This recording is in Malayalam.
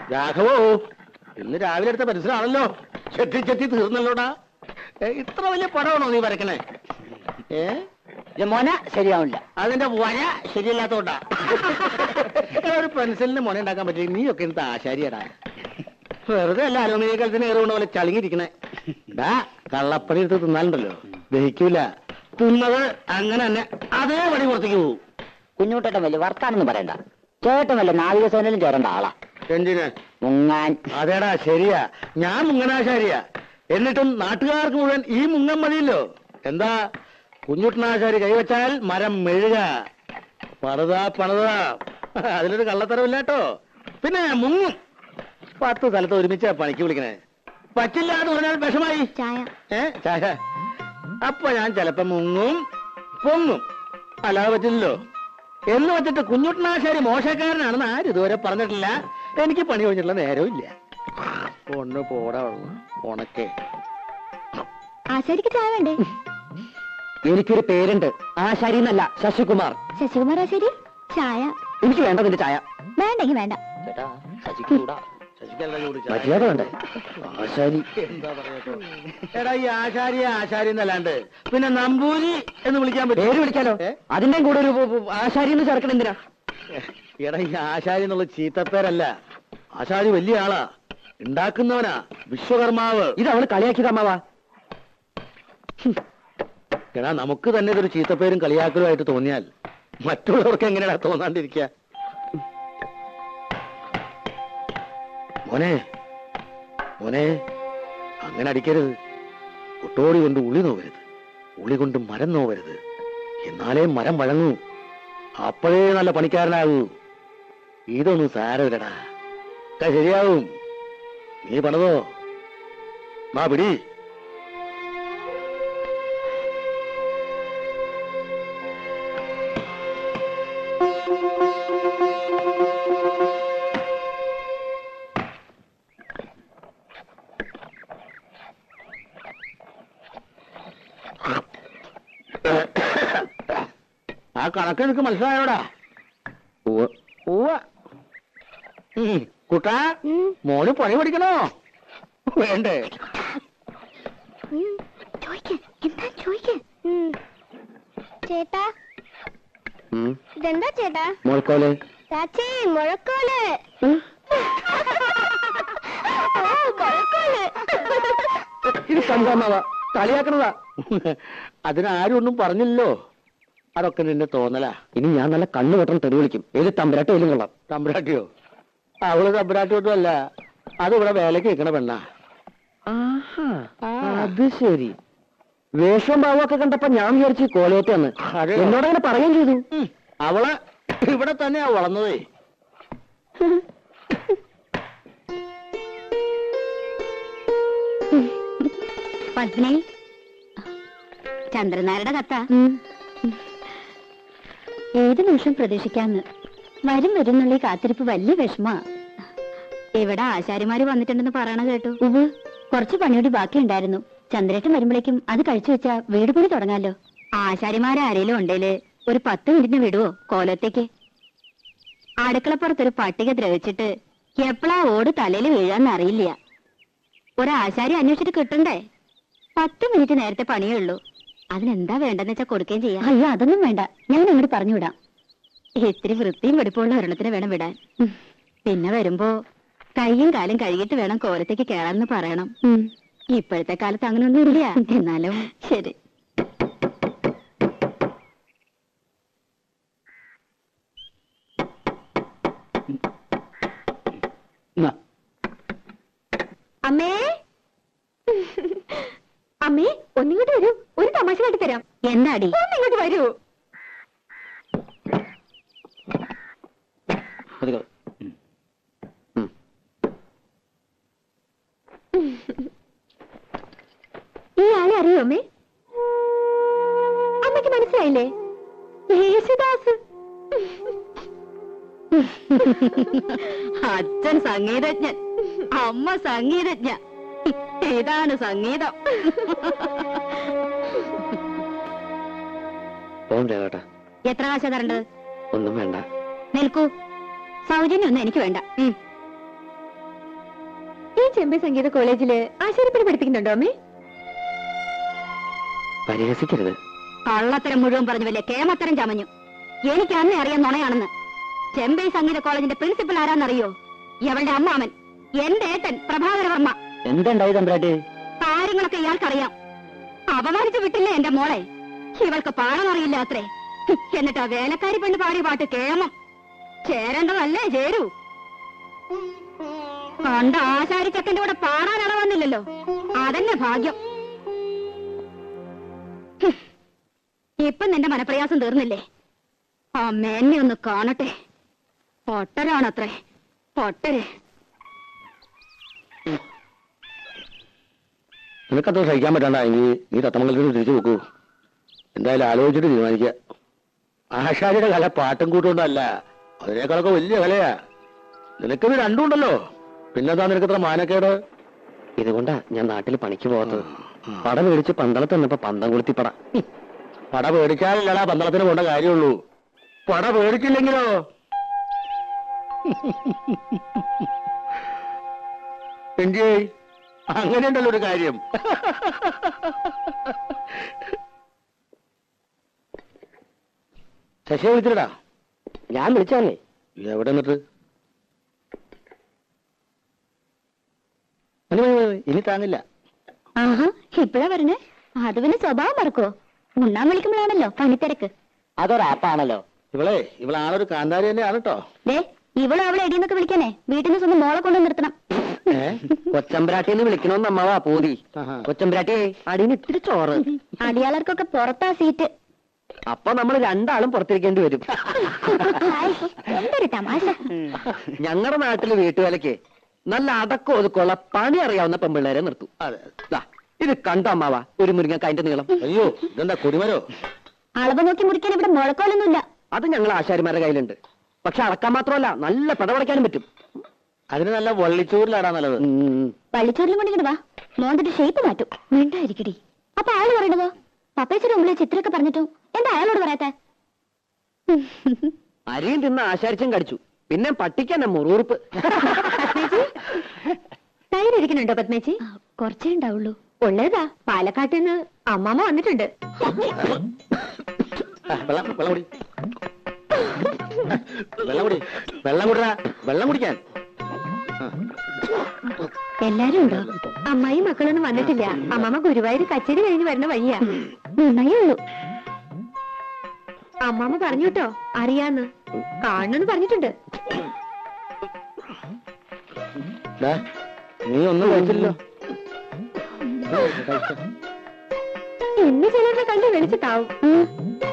രാഘവോ ഇന്ന് രാവിലെ എടുത്ത പരിസരമാണല്ലോ ചെത്തി ചെത്തി തീർന്നല്ലോടാ ഏ, ഇത്ര വലിയ പടമാണോ നീ വരക്കണേ ഏ മോന ശരിയാവില്ല അതിന്റെ വര ശരിയല്ലാത്തോണ്ടാ എടാ, ഒരു പെൻസിലിന് മുന ഉണ്ടാക്കാൻ പറ്റില്ല നീയൊക്കെ എന്ത് ആശാരിയടാ വെറുതെ അല്ല അലുമിനിയ കലത്തിന് ഏറുകൊണ്ട് പോലെ ചളിങ്ങിരിക്കണേ ഡാ കള്ളപ്പണി എടുത്ത് തിന്നാലുണ്ടല്ലോ ദഹിക്കൂല തിന്നത് അങ്ങനെ തന്നെ അതേ പണി പുറത്തേക്ക് പോകും കുഞ്ഞുട്ടേട്ടൻ വലിയ വർത്താനൊന്നും പറയണ്ട ചേട്ടൻ വല്ല നാവികസേനയിലും ചേരേണ്ട ആളാ എന്തിന് മുങ്ങാൻ അതേടാ ശരിയാ ഞാൻ മുങ്ങനാശാരിയാ എന്നിട്ടും നാട്ടുകാർക്ക് മുഴുവൻ ഈ മുങ്ങൻ മതിയല്ലോ എന്താ കുഞ്ഞുട്ടനാശാരി കൈവച്ചാൽ മരം മെഴുക പണിതാ പണിതാ അതിലൊരു കള്ളത്തരമില്ല കേട്ടോ പിന്നെ മുങ്ങും പത്ത് സ്ഥലത്ത് ഒരുമിച്ച് പണിക്ക് വിളിക്കണേ പറ്റില്ല എന്ന് പറഞ്ഞാൽ വിഷമായി ചായ ഏ ചായ അപ്പൊ ഞാൻ ചിലപ്പോ മുങ്ങും പൊങ്ങും അല്ലാതെ പറ്റില്ലല്ലോ എന്ന് വെച്ചിട്ട് കുഞ്ഞുട്ടനാശാരി മോശക്കാരനാണെന്ന് ആരും ഇതുവരെ പറഞ്ഞിട്ടില്ല എനിക്ക് പണി കഴിഞ്ഞിട്ടുള്ള നേരവും ഇല്ല ഒന്ന് പോടാ ഉണക്കേ ആശാരിക്ക് ചായ വേണ്ടേ എനിക്കൊരു പേരുണ്ട് ആശാരി എന്നല്ല ശശികുമാർ ശശികുമാർ ആശാരി ചായ എനിക്ക് വേണ്ട നിന്റെ ചായ വേണ്ടെങ്കി വേണ്ട ചേട്ടാ ശശിക്കൂടാ ശശിക്കല്ല ചൂട് ചായ. മര്യാദ വേണ്ടേ ആശാരി എന്താ പറയാ എടാ ഈ ആശാരിയെ ആശാരി എന്നല്ലാണ്ട് പിന്നെ നമ്പൂരി എന്ന് വിളിക്കാൻ പേര് പറ്റും വിളിക്കാലോ ഏ? അതിന്റെയും കൂടെ ഒരു ഉ- ഉ- ആശാരി എന്ന് ചേർക്കണം എന്തിനാ എടാ ഈ ആശാരി എന്നുള്ള ചീത്തപ്പേരല്ല ആശാരി വലിയ ആളാ ഉണ്ടാക്കുന്നവനാ വിശ്വകർമാവ് ഇത് അവള് കളിയാക്കിയത് അമ്മാവാ എടാ നമുക്ക് തന്നെ ഇതൊരു ചീത്തപ്പേരും കളിയാക്കലുമായിട്ട് തോന്നിയാൽ മറ്റുള്ളവർക്ക് എങ്ങനെയാ തോന്നാണ്ടിരിക്കുക മോനെ മോനെ അങ്ങനെ അടിക്കരുത് കൊട്ടോടി കൊണ്ട് ഉളി നോവരുത് ഉളി കൊണ്ട് മരം നോവരുത് എന്നാലേ മരം വഴങ്ങൂ അപ്പോഴേ നല്ല പണിക്കാരനാകൂ ഇതൊന്നും സാരമില്ലടാ ഒക്കെ ശരിയാവും നീ പണിതോ മാ പിടി ആ കണക്ക് എനിക്ക് മനസ്സിലായോടാ ഉവ്വ ഉം, കുട്ടാ ഉം, മോന് പണി പഠിക്കണോ വേണ്ടേ ഉം. ചോയ്ക്ക് എന്താ ചോയ്ക്ക് ഉം. ചേട്ടാ ഇതെന്താ ചേട്ടാ മോൾക്കോലെ ചാച്ചി മുഴക്കോല് ഓ, മുഴക്കോല് ഇത് കണ്ടാമാവാ കളിയാക്കണതാ അതിനാരും ഒന്നും പറഞ്ഞില്ലല്ലോ അതൊക്കെ നിന്റെ തോന്നലാ ഇനി ഞാൻ നല്ല കണ്ണു വെട്ടം തെറി വിളിക്കും ഏത് തമ്പരാട്ടോ ഏലും കൊള്ളാം തമ്പുരാട്ടിയോ അവള് തമ്പുരാട്ടി ഒന്നും അല്ല അത് ഇവിടെ വേലക്ക് നിൽക്കണ പെണ്ണാ അത് ശരി വേഷം ഭാവമൊക്കെ കണ്ടപ്പോ ഞാൻ വിചാരിച്ചു കോലയത്തെന്ന് അതെയോ? എന്നോടങ്ങനെ പറയുകയും ചെയ്തു ഉം, അവള് ഇവിടെ തന്നെയാ വളർന്നതേ പത്മിനി ചന്ദ്രനാരുടെ കത്ത ഏത് നിമിഷം പ്രതീക്ഷിക്കാന്ന് വരും വരും എന്നുള്ള ഈ കാത്തിരിപ്പ് വലിയ വിഷമാ ഇവിടെ ആശാരിമാര് വന്നിട്ടുണ്ടെന്ന് പറയണ കേട്ടു ഉവ് കുറച്ച് പണിയോട് ബാക്കിയുണ്ടായിരുന്നു ചന്ദ്രേട്ടൻ വരുമ്പോഴേക്കും അത് കഴിച്ചു വെച്ചാ വീട് പണി തുടങ്ങാലോ ആശാരിമാരാരേലും ഉണ്ടേല് ഒരു പത്ത് മിനിറ്റിന് വിടുവോ കോലത്തേക്ക് അടുക്കളപ്പുറത്തൊരു പട്ടിക ദ്രവിച്ചിട്ട് എപ്പോഴാ ഓട് തലയിൽ വീഴാന്ന് അറിയില്ല ഒരാശാരി അന്വേഷിച്ചിട്ട് കിട്ടണ്ടേ പത്ത് മിനിറ്റ് നേരത്തെ പണിയേ ഉള്ളൂ അതിനെന്താ വേണ്ടെന്ന് വെച്ചാ കൊടുക്കുകയും ചെയ്യാം അയ്യോ അതൊന്നും വേണ്ട ഞാൻ അങ്ങോട്ട് പറഞ്ഞു വിടാം ഇത്തിരി വൃത്തിയും വെടുപ്പുള്ള ഒരെണ്ണത്തിന് വേണം വിടാൻ പിന്നെ വരുമ്പോ കൈയും കാലും കഴുകിയിട്ട് വേണം കോലത്തേക്ക് കേറാന്ന് പറയണം ഇപ്പോഴത്തെ കാലത്ത് അങ്ങനൊന്നും ഇല്ല എന്നാലും ശരി എന്നാ, അമ്മേ അമ്മേ ഒന്നിങ്ങോട്ട് വരൂ ഒരു തമാശ കാട്ടി തരാം എന്താടി ഒന്നിങ്ങോട്ട് വരൂ പതുക്കെ. ഉം. ഈ ആളെ അറിയോ അമ്മേ അമ്മയ്ക്ക് മനസ്സിലായില്ലേ യേശുദാസ് അച്ഛൻ സംഗീതജ്ഞൻ അമ്മ സംഗീതജ്ഞ ഇതാണ് സംഗീതം പോകാം രേഖട്ടാ എത്ര കാശ തരേണ്ടത് ഒന്നും വേണ്ട നിൽക്കൂ സൗജന്യം ഒന്നും എനിക്ക് വേണ്ട ഉം. ചെമ്പൈ സംഗീത കോളേജില് ആശാരിപ്പണി പഠിപ്പിക്കുന്നുണ്ടോ അമ്മേ പരിഹസിക്കരുത് കള്ളത്തരം മുഴുവൻ പറഞ്ഞു വല്ലേ കേമത്തരം ചമഞ്ഞു എനിക്ക് അന്നേ അറിയാൻ നുണയാണെന്ന് ചെമ്പൈ സംഗീത കോളേജിന്റെ പ്രിൻസിപ്പൽ ആരാന്നറിയോ ഇവളുടെ അമ്മാമൻ എന്റെ ഏട്ടൻ പ്രഭാകര വർമ്മ എന്തുണ്ടായി തമ്പ്രാട്ടി കാര്യങ്ങളൊക്കെ ഇയാൾക്കറിയാം അപമാനിച്ചു വിട്ടില്ലേ എന്റെ മോളെ ഇവൾക്ക് പാടാനറിയില്ല അത്രേ എന്നിട്ട് ആ വേലക്കാരി പെണ്ണ് പാടിയ പാട്ട് കേമം ചേരേണ്ടതല്ലേ ചേരൂ കണ്ട ആശാരി ചക്കന്റെ കൂടെ പാടാൻ ഇടവന്നില്ലല്ലോ അതന്നെ ഭാഗ്യം ഹും. ഇപ്പൊ നിന്റെ മനപ്രയാസം തീർന്നില്ലേ ആ മേന്നെ ഒന്ന് കാണട്ടെ പൊട്ടരാണത്രേ പൊട്ടര് നിനക്കത്ര സഹിക്കാൻ പറ്റണ്ടെങ്കിൽ നീ തത്തമംഗലത്തിന് തിരിച്ചു പോക്കൂ എന്തായാലും ആലോചിച്ചിട്ട് തീരുമാനിക്കുക ആശാരിയുടെ കല പാട്ടും കൂട്ടുകൊണ്ടല്ല അതിനേക്കാളൊക്കെ വലിയ കലയാ നിനക്കിത് രണ്ടും ഉണ്ടല്ലോ പിന്നെന്താ നിനക്കത്ര മാനക്കേട് ഇതുകൊണ്ടാ ഞാൻ നാട്ടിൽ പണിക്ക് പോകാത്തത് പട മേടിച്ച് പന്തളത്ത് നിന്നപ്പോ പന്തം കൊളുത്തി പട പട പേടിച്ചാലല്ലടാ പന്തളത്തിന് പോണ്ട കാര്യമുള്ളൂ പട പേടിച്ചില്ലെങ്കിലോ എന്റെ അങ്ങനെയുണ്ടല്ലോ ഒരു കാര്യം ശശിയെ വിളിച്ചിട്ടാ ഞാൻ വിളിച്ചാന്നേ എവിടെ നിന്നിട്ട് മതി, മതി, മതി, ഇനി താങ്ങില്ല ആഹാ ഇപ്പഴാ പറഞ്ഞേ അത് പിന്നെ സ്വഭാവം മറക്കോ ഉണ്ണാൻ വിളിക്കുമ്പോഴാണല്ലോ പണിത്തിരക്ക് അതൊരാപ്പാണല്ലോ ഇവളെ ഇവളാളൊരു കാന്താരി തന്നെയാണ് കേട്ടോ ദേ ഇവളും അവളെ എടിയെന്നൊക്കെ വിളിക്കാനേ വീട്ടിൽ നിന്ന് സ്വന്തം മോളെ കൊണ്ട് നിർത്തണം കൊച്ചമ്പ്രാട്ടിന്ന് വിളിക്കണോന്ന് അമ്മാവാ പൂതി ആഹാ. കൊച്ചമ്പ്രാട്ടിയെ അടിയിൽ ഇത്തിരി ചോറ് അടിയാളർക്കൊക്കെ പുറത്താ സീറ്റ് അപ്പൊ നമ്മൾ രണ്ടാളും പുറത്തിരിക്കേണ്ടി വരും ഹായ്, എന്തൊരു തമാശ ഞങ്ങളുടെ നാട്ടില് വീട്ടുവേലയ്ക്ക് നല്ല അടക്കം ഒതുക്കമുള്ള പണി അറിയാവുന്ന പെമ്പിള്ളേരെ നിർത്തും അതെ ദാ, ഇത് കണ്ടോ അമ്മാവാ ഒരു മുരിങ്ങക്കായന്റെ നീളം അയ്യോ ഇതെന്താ കൊടിമരോ അളവ് നോക്കി മുറിക്കാൻ ഇവിടെ മുഴക്കോലൊന്നുമില്ല അത് ഞങ്ങൾ ആശാരിമാരുടെ കയ്യിലുണ്ട് പക്ഷെ അടക്കാൻ മാത്രമല്ല നല്ല പിടപടയ്ക്കാനും പറ്റും അതിന് നല്ല വള്ളിച്ചൂരിലാടാ നല്ലത് ഉം. പള്ളിച്ചോറിലും കൊണ്ട് ഇങ്ങട് വാ മോന്തിട്ട് ഷേപ്പ് മാറ്റും മിണ്ടായിരിക്കടി അപ്പൊ അയാൾ പറയണതോ പപ്പേച്ചിയുടെ മുമ്പിൽ ചിത്രമൊക്കെ പറഞ്ഞിട്ടും എന്താ അയാളോട് പറയാത്തെ അരിയും തിന്ന് ആശാരിച്ചും കടിച്ചു പിന്നെ പട്ടിക്കന്നെ മുറുറുപ്പ് തൈര് ഇരിക്കുന്നുണ്ടോ പത്മേച്ചി കുറച്ചേ ഉണ്ടാവുള്ളൂ ഉള്ളതാ പാലക്കാട്ടിൽ നിന്ന് അമ്മാമ്മ വന്നിട്ടുണ്ട് ആ, വെള്ളം വെള്ളം കുടി വെള്ളം കുടി വെള്ളം കുടിടാ വെള്ളം കുടിക്കാൻ ആ. എല്ലാരും ഉണ്ടോ അമ്മായി മക്കളൊന്നും വന്നിട്ടില്ല അമ്മമ്മ ഗുരുവായൂർ കച്ചേരി കഴിഞ്ഞ് വരുന്ന വഴിയാ നന്നായേ ഉള്ളൂ അമ്മാമ്മ പറഞ്ഞു കേട്ടോ അറിയാന്ന് കാണണമെന്ന് പറഞ്ഞിട്ടുണ്ട് ദാ, നീ ഒന്നും കഴിച്ചില്ലല്ലോ ഇന്ന് ചിലരുടെ കണ്ട് വിളിച്ചിട്ടാവും